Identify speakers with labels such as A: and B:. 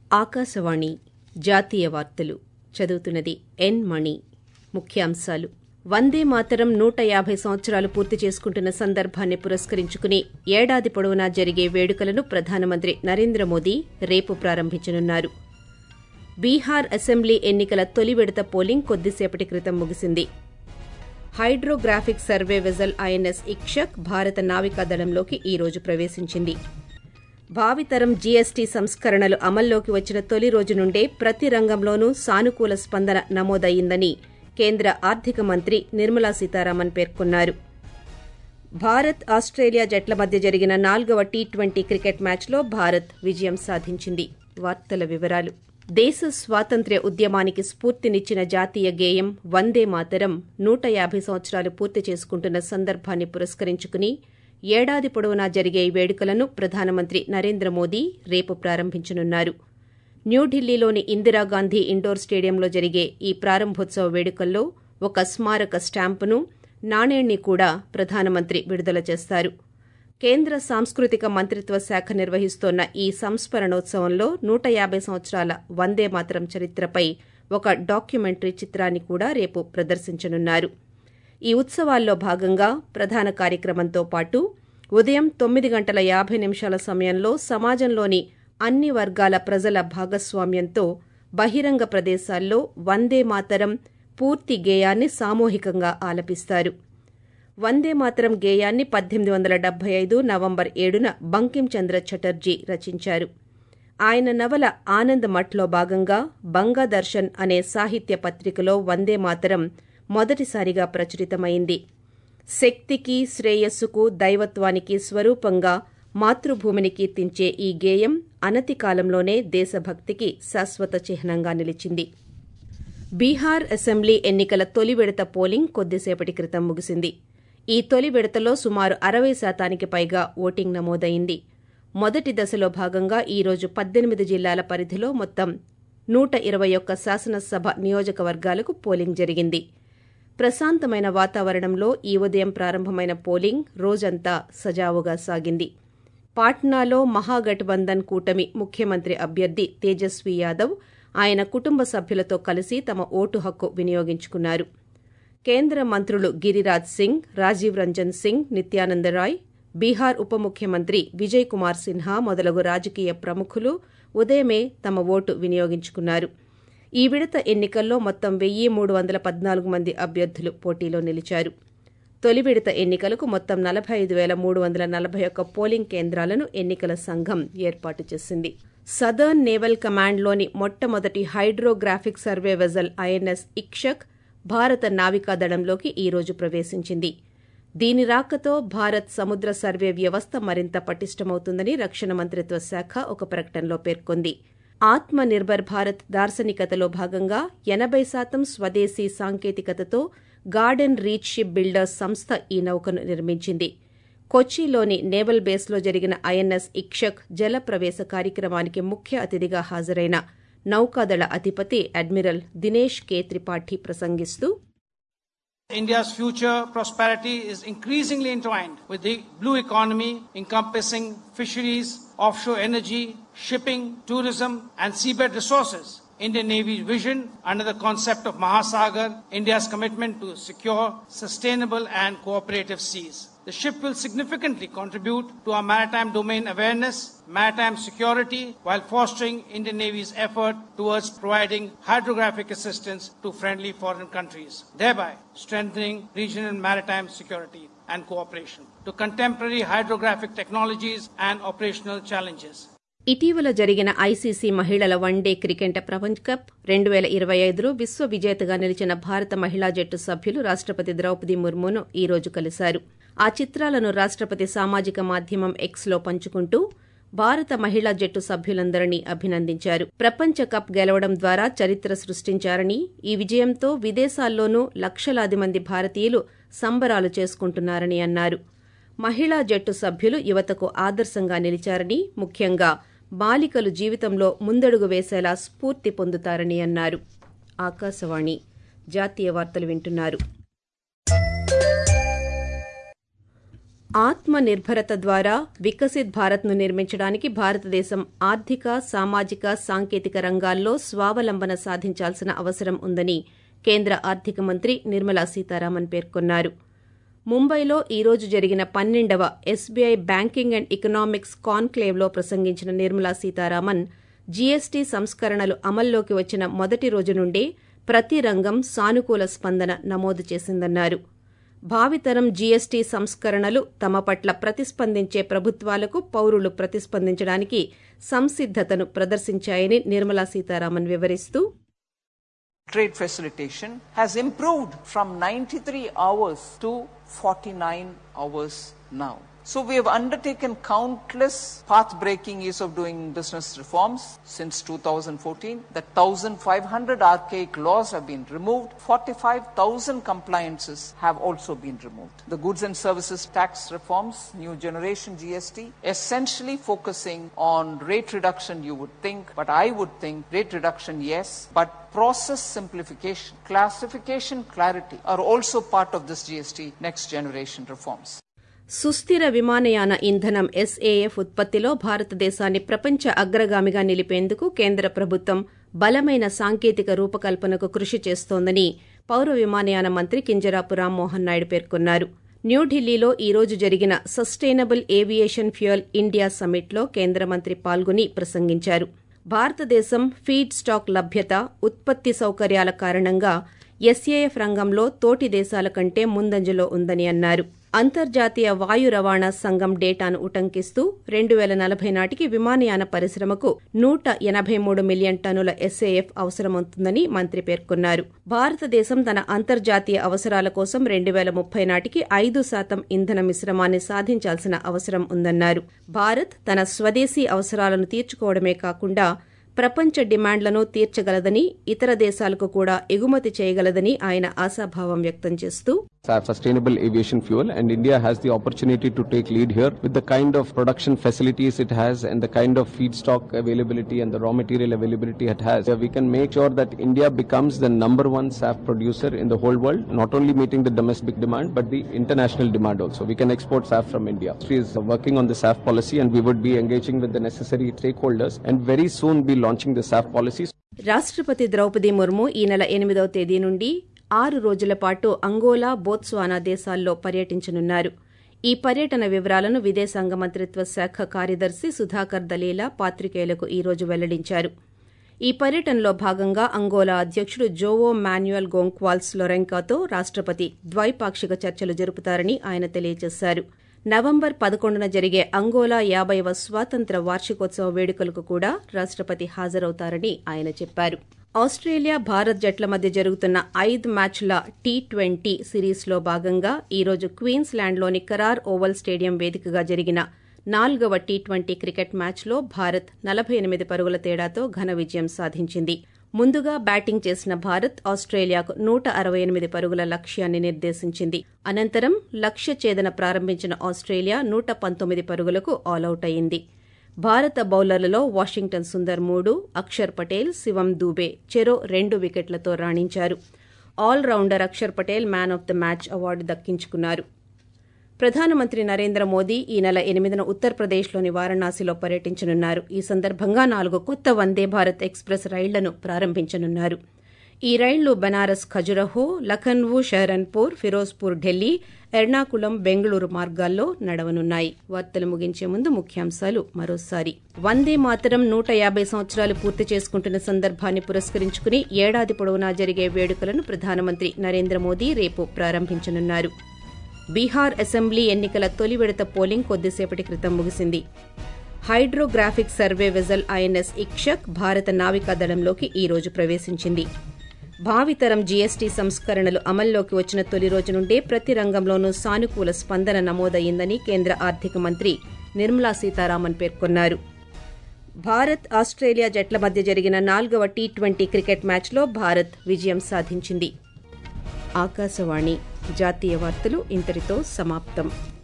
A: ఆకాశవాణి జాతీయ వార్తలు చదువుతున్నది ఎన్ మణి ముఖ్యాంశాలు వందే మాతరం నూట యాభై సంవత్సరాలు పూర్తి చేసుకుంటున్న సందర్భాన్ని పురస్కరించుకుని ఏడాది పొడవునా జరిగే వేడుకలను ప్రధానమంత్రి నరేంద్ర మోదీ రేపు ప్రారంభించనున్నారు బీహార్ అసెంబ్లీ ఎన్నికల తొలి విడత పోలింగ్ కొద్దిసేపటి క్రితం ముగిసింది hydrographic survey vessel INS Ikshak భారత నావికాదళంలోకి ఈ రోజు ప్రవేశించింది భావితరం జీఎస్టీ సంస్కరణలు అమల్లోకి వచ్చిన తొలి రోజు నుండే ప్రతి రంగంలోనూ సానుకూల స్పందన నమోదయ్యిందని కేంద్ర ఆర్థిక మంత్రి నిర్మలా సీతారామన్ పేర్కొన్నారు భారత్ ఆస్ట్రేలియా జట్ల మధ్య జరిగిన నాల్గవ టీ ట్వంటీ క్రికెట్ మ్యాచ్లో భారత్ విజయం సాధించింది వార్తల వివరాలు దేశ స్వాతంత్ర్య ఉద్యమానికి స్ఫూర్తినిచ్చిన జాతీయ గేయం వందే మాతరం నూట యాభై సంవత్సరాలు పూర్తి చేసుకుంటున్న సందర్భాన్ని పురస్కరించుకుని ఏడాది పొడవునా జరిగే ఈ వేడుకలను ప్రధానమంత్రి నరేంద్ర మోదీ రేపు ప్రారంభించనున్నారు న్యూఢిల్లీలోని ఇందిరాగాంధీ ఇండోర్ స్టేడియంలో జరిగే ఈ ప్రారంభోత్సవ వేడుకల్లో ఒక స్మారక స్టాంపును నాణేణ్ణి కూడా ప్రధానమంత్రి విడుదల చేస్తారు కేంద్ర సాంస్కృతిక మంత్రిత్వ శాఖ నిర్వహిస్తోన్న ఈ సంస్మరణోత్సవంలో నూట యాభై సంవత్సరాల వందే మాతరం చరిత్రపై ఒక డాక్యుమెంటరీ చిత్రాన్ని కూడా రేపు ప్రదర్శించనున్నారు ఈ ఉత్సవాల్లో భాగంగా ప్రధాన కార్యక్రమంతో పాటు ఉదయం తొమ్మిది గంటల యాభై నిమిషాల సమయంలో సమాజంలోని అన్ని వర్గాల ప్రజల భాగస్వామ్యంతో బహిరంగ ప్రదేశాల్లో వందే మాతరం పూర్తి గేయాన్ని సామూహికంగా ఆలపిస్తారు వందే మాతరం గేయాన్ని పద్దెనిమిది వందల డెబ్బై ఐదు నవంబర్ ఏడున బంకిం చంద్ర చటర్జీ రచించారు ఆయన నవల ఆనంద్ మఠ్లో భాగంగా బంగాదర్శన్ అనే సాహిత్య పత్రికలో వందే మాతరం మొదటిసారిగా ప్రచురితమైంది శక్తికి శ్రేయస్సుకు దైవత్వానికి స్వరూపంగా మాతృభూమిని కీర్తించే ఈ గేయం అనతి కాలంలోనే దేశభక్తికి శాశ్వత చిహ్నంగా నిలిచింది బీహార్ అసెంబ్లీ ఎన్నికల తొలి విడత పోలింగ్ కొద్దిసేపటి క్రితం ముగిసింది ఈ తొలి విడతలో సుమారు అరవై శాతానికి పైగా ఓటింగ్ నమోదైంది మొదటి దశలో భాగంగా ఈ రోజు పద్దెనిమిది జిల్లాల పరిధిలో మొత్తం నూట ఇరవై ఒక్క శాసనసభ నియోజకవర్గాలకు పోలింగ్ జరిగింది ప్రశాంతమైన వాతావరణంలో ఈ ఉదయం ప్రారంభమైన పోలింగ్ రోజంతా సజావుగా సాగింది పాట్నాలో మహాగఠబంధన్ కూటమి ముఖ్యమంత్రి అభ్యర్థి తేజస్వీ యాదవ్ ఆయన కుటుంబ సభ్యులతో కలిసి తమ ఓటు హక్కు వినియోగించుకున్నారు కేంద్ర మంత్రులు గిరిరాజ్ సింగ్ రాజీవ్ రంజన్ సింగ్ నిత్యానందరాయ్ బీహార్ ఉప ముఖ్యమంత్రి విజయ్ కుమార్ సిన్హా మొదలగు రాజకీయ ప్రముఖులు ఉదయమే తమ ఓటు వినియోగించుకున్నారు ఈ విడత ఎన్నికల్లో మొత్తం వెయ్యి మూడు వందల పద్నాలుగు మంది అభ్యర్థులు పోటీలో నిలిచారు తొలి విడత ఎన్నికలకు మొత్తం నలభై ఐదు వేల మూడు వందల నలభై ఒక్క పోలింగ్ కేంద్రాలను ఎన్నికల సంఘం ఏర్పాటు చేసింది సదర్న్ నేవల్ కమాండ్లోని మొట్టమొదటి hydrographic survey vessel INS Ikshak భారత నావికాదళంలోకి ఈ రోజు ప్రవేశించింది దీని రాకతో భారత్ సముద్ర సర్వే వ్యవస్థ మరింత పటిష్టమవుతుందని రక్షణ మంత్రిత్వ శాఖ ఒక ప్రకటనలో పేర్కొంది ఆత్మ నిర్భర్ భారత్ దార్శనికతలో భాగంగా ఎనబై శాతం స్వదేశీ సాంకేతికతతో గార్డెన్ రీచ్ షిప్ బిల్డర్స్ సంస్థ ఈ నౌకను నిర్మించింది కొచ్చిలోని నేవల్ బేస్లో జరిగిన ఐఎన్ఎస్ ఇక్షక్ జల ప్రవేశ కార్యక్రమానికి ముఖ్య అతిథిగా హాజరైన నౌకాదళ అధిపతి అడ్మిరల్ దినేష్ కే త్రిపాఠి ప్రసంగిస్తూ
B: India's future prosperity is increasingly entwined with the blue economy encompassing fisheries, offshore energy, shipping, tourism, and seabed resources. Indian Navy's vision under the concept of Mahasagar, India's commitment to secure, sustainable, and cooperative seas. The ship will significantly contribute to our maritime domain awareness, maritime security, while fostering Indian Navy's effort towards providing hydrographic assistance to friendly foreign countries, thereby strengthening regional maritime security and cooperation to contemporary hydrographic technologies and operational challenges.
A: ఇటీవల జరిగిన ICC మహిళల one day cricket ప్రపంచ cup రెండు వేల ఇరవై ఐదులో విశ్వ విజేతగా నిలిచిన భారత మహిళా జట్టు సభ్యులు రాష్టపతి ద్రౌపది ముర్మును ఈ రోజు కలిశారు ఆ చిత్రాలను రాష్టపతి సామాజిక మాధ్యమం ఎక్స్లో పంచుకుంటూ భారత మహిళా జట్టు సభ్యులందరినీ అభినందించారు ప్రపంచ కప్ గెలవడం ద్వారా చరిత్ర సృష్టించారని ఈ విజయంతో విదేశాల్లోనూ లక్షలాది మంది భారతీయులు సంబరాలు చేసుకుంటున్నారని అన్నారు మహిళా జట్టు సభ్యులు యువతకు ఆదర్శంగా నిలిచారని ముఖ్యంగా బాలికలు జీవితంలో ముందడుగు వేసేలా స్ఫూర్తి పొందుతారని అన్నారు ఆకాశవాణి జాతీయ వార్తలు వింటున్నారు ఆత్మ నిర్భరత ద్వారా వికసిత్ భారత్ను నిర్మించడానికి భారతదేశం ఆర్థిక సామాజిక సాంకేతిక రంగాల్లో స్వావలంబన సాధించాల్సిన అవసరం ఉందని కేంద్ర ఆర్థిక మంత్రి నిర్మలా సీతారామన్ పేర్కొన్నారు ముంబైలో ఈ రోజు జరిగిన పన్నెండవ ఎస్బీఐ బ్యాంకింగ్ అండ్ ఎకనామిక్స్ కాన్క్లేవ్లో ప్రసంగించిన నిర్మలా సీతారామన్ జీఎస్టీ సంస్కరణలు అమల్లోకి వచ్చిన మొదటి రోజు నుండే ప్రతి రంగం సానుకూల స్పందన నమోదు చేసిందన్నారు భావితరం జీఎస్టీ సంస్కరణలు తమ పట్ల ప్రతిస్పందించే ప్రభుత్వాలకు పౌరులు ప్రతిస్పందించడానికి సంసిద్దతను ప్రదర్శించాయని నిర్మలా సీతారామన్ వివరిస్తూ
C: trade facilitation has improved from 93 hours to 49 hours now. So we have undertaken countless path-breaking years of doing business reforms since 2014. The 1,500 archaic laws have been removed. 45,000 compliances have also been removed. The goods and services tax reforms, new generation GST, essentially focusing on rate reduction you would think, but I would think rate reduction yes, but process simplification, classification clarity are also part of this GST next generation reforms.
A: సుస్థిర విమానయాన ఇంధనం SAF ఉత్పత్తిలో భారతదేశాన్ని ప్రపంచ అగ్రగామిగా నిలిపేందుకు కేంద్ర ప్రభుత్వం బలమైన సాంకేతిక రూపకల్పనకు కృషి చేస్తోందని పౌర విమానయాన మంత్రి కింజరాపు రామ్మోహన్ నాయుడు పేర్కొన్నారు న్యూఢిల్లీలో ఈ రోజు జరిగిన సస్టైనబుల్ ఏవియేషన్ ఫ్యూయల్ ఇండియా సమ్మిట్లో కేంద్ర మంత్రి పాల్గొని ప్రసంగించారు భారతదేశం ఫీడ్ స్టాక్ లభ్యత ఉత్పత్తి సౌకర్యాల కారణంగా ఎస్ఏఎఫ్ రంగంలో తోటి దేశాల కంటే ముందంజలో ఉందని అన్నారు అంతర్జాతీయ వాయు రవాణా సంఘం డేటాను ఉటంకిస్తూ రెండు వేల నలభై నాటికి విమానయాన పరిశ్రమకు నూట ఎనభై మూడు మిలియన్ టన్నుల ఎస్ఏఎఫ్ అవసరమవుతుందని మంత్రి పేర్కొన్నారు భారతదేశం తన అంతర్జాతీయ అవసరాల కోసం రెండు వేల ముప్పై నాటికి ఐదు శాతం ఇంధన మిశ్రమాన్ని సాధించాల్సిన అవసరం ఉందన్నారు భారత్ తన స్వదేశీ అవసరాలను తీర్చుకోవడమే కాకుండా ప్రపంచ డిమాండ్లను తీర్చగలదని ఇతర దేశాలకు కూడా ఎగుమతి చేయగలదని ఆయన ఆశాభావం వ్యక్తం చేస్తూ
D: sustainable aviation fuel and India has the opportunity to take lead here with the kind of production facilities it has and the kind of feedstock availability and the raw material availability it has. We can make sure that India becomes the number one SAF producer in the whole world, not only meeting the domestic demand but the international demand also. We can export SAF from India. Industry is working on the SAF policy and we would be engaging with the necessary stakeholders and very soon be launching the SAF policies.
A: రాష్ట్రపతి ద్రౌపది ముర్ము ఈ నెల ఎనిమిదవ తేదీ నుండి ఆరు రోజుల పాటు Angola Botswana దేశాల్లో పర్యటించనున్నారు ఈ పర్యటన వివరాలను విదేశాంగ మంత్రిత్వ శాఖ కార్యదర్శి సుధాకర్ దలీలా పాత్రికేయులకు ఈ రోజు వెల్లడించారు ఈ పర్యటనలో భాగంగా అంగోలా అధ్యకుడు జోవో మాన్యుయల్ గోంక్వాల్స్ లొరెంకాతో రాష్ట్రపతి ద్వైపాక్షిక చర్చలు జరుపుతారని ఆయన తెలియజేశారు నవంబర్ పదకొండున జరిగే అంగోలా యాభైవ స్వాతంత్ర వార్షికోత్సవ వేడుకలకు కూడా రాష్ట్రపతి హాజరవుతారని ఆయన చెప్పారు ఆస్ట్రేలియా భారత్ జట్ల మధ్య జరుగుతున్న ఐదు మ్యాచ్ల టీ ట్వంటీ సిరీస్లో భాగంగా ఈ రోజు క్వీన్స్లాండ్లోని కరార్ ఓవల్ స్టేడియం వేదికగా జరిగిన నాలుగవ టీ ట్వంటీ క్రికెట్ మ్యాచ్లో భారత్ నలభై ఎనిమిది పరుగుల తేడాతో ఘన విజయం సాధించింది ముందుగా బ్యాటింగ్ చేసిన భారత్ ఆస్ట్రేలియాకు నూట అరవై ఎనిమిది పరుగుల లక్ష్యాన్ని నిర్దేశించింది అనంతరం లక్ష్య ఛేదన ప్రారంభించిన ఆస్ట్రేలియా నూట పంతొమ్మిది పరుగులకు ఆలౌట్ అయింది భారత బౌలర్లలో వాషింగ్టన్ సుందర్ మూడు అక్షర్ పటేల్ శివం దూబే చెరో రెండు వికెట్లతో రాణించారు all rounder Axar Patel man of the match award దక్కించుకున్నారు ప్రధానమంత్రి నరేంద్ర మోదీ ఈ నెల ఎనిమిదిన ఉత్తరప్రదేశ్లోని వారణాసిలో పర్యటించనున్నారు ఈ సందర్భంగా నాలుగు కొత్త వందే భారత్ ఎక్స్ప్రెస్ రైళ్లను ప్రారంభించనున్నారు ఈ రైళ్లు బనారస్ ఖజురహో లఖన్వు షహరన్పూర్ ఫిరోజ్పూర్ ఢిల్లీ ఎర్నాకుళం బెంగళూరు మార్గాల్లో నడవనున్నాయి వార్తలు ముగించే ముందు ముఖ్యాంశాలు మరోసారి వందే మాతరం నూట యాభై సంవత్సరాలు పూర్తి చేసుకుంటున్న సందర్భాన్ని పురస్కరించుకుని ఏడాది పొడవునా జరిగే వేడుకలను ప్రధానమంత్రి నరేంద్ర మోదీ రేపు ప్రారంభించనున్నారు బీహార్ అసెంబ్లీ ఎన్నికల తొలి విడత పోలింగ్ కొద్దిసేపటి క్రితం ముగిసింది hydrographic survey vessel INS Ikshak భారత నావికా దళంలోకి ఈ రోజు ప్రవేశించింది భావితరం జీఎస్టీ సంస్కరణలు అమల్లోకి వచ్చిన తొలి రోజు నుండే ప్రతి రంగంలోనూ సానుకూల స్పందన నమోదయ్యిందని కేంద్ర ఆర్థిక మంత్రి నిర్మలా సీతారామన్ పేర్కొన్నారు భారత్ ఆస్ట్రేలియా జట్ల మధ్య జరిగిన నాలుగవ టీ ట్వంటీ క్రికెట్ మ్యాచ్లో భారత్ విజయం సాధించింది ఆకాశవాణి జాతీయ వార్తలు ఇంతటితో సమాప్తం